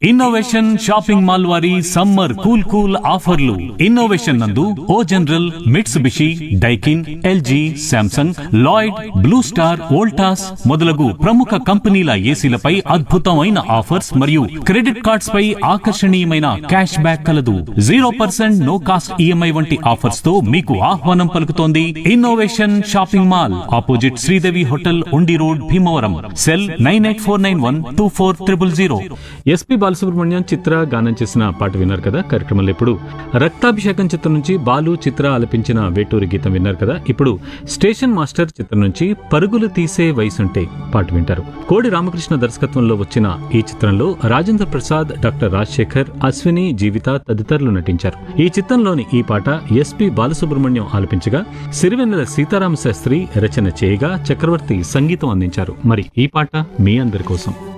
innovation shopping mall వారి summer cool cool ఆఫర్లు innovation నందు O General Mitsubishi Daikin LG Samsung Lloyd Blue Star Voltas మొదలగు ప్రముఖ కంపెనీల ఏసీలపై అద్భుతమైన ఆఫర్స్ మరియు క్రెడిట్ కార్డ్స్ పై ఆకర్షణీయమైన క్యాష్ బ్యాక్ కలదు zero percent no cost EMI వంటి ఆఫర్స్ తో మీకు ఆహ్వానం పలుకుతోంది innovation shopping mall opposite Sridevi hotel Undi road Bhimavaram cell nine eight four nine one two four triple zero SP Balasubrahmanyam Chitra గానం చేసిన పాట విన్నారు కదా కార్యక్రమంలో ఇప్పుడు రక్తాభిషేకం చిత్రం నుంచి బాలు చిత్ర ఆలపించిన వేటూరి గీతం విన్నారు కదా ఇప్పుడు స్టేషన్ మాస్టర్ చిత్రం నుంచి పరుగులు తీసే వయసుంటే పాట వింటారు కోడి రామకృష్ణ దర్శకత్వంలో వచ్చిన ఈ చిత్రంలో రాజేంద్ర ప్రసాద్ డాక్టర్ రాజశేఖర్ అశ్విని జీవిత తదితరులు నటించారు ఈ చిత్రంలోని ఈ పాట ఎస్పి బాలసుబ్రహ్మణ్యం ఆలపించగా సిరివెన్నెల సీతారామ శాస్త్రి రచన చేయగా చక్రవర్తి సంగీతం అందించారు మరి ఈ పాట మీ అందరి కోసం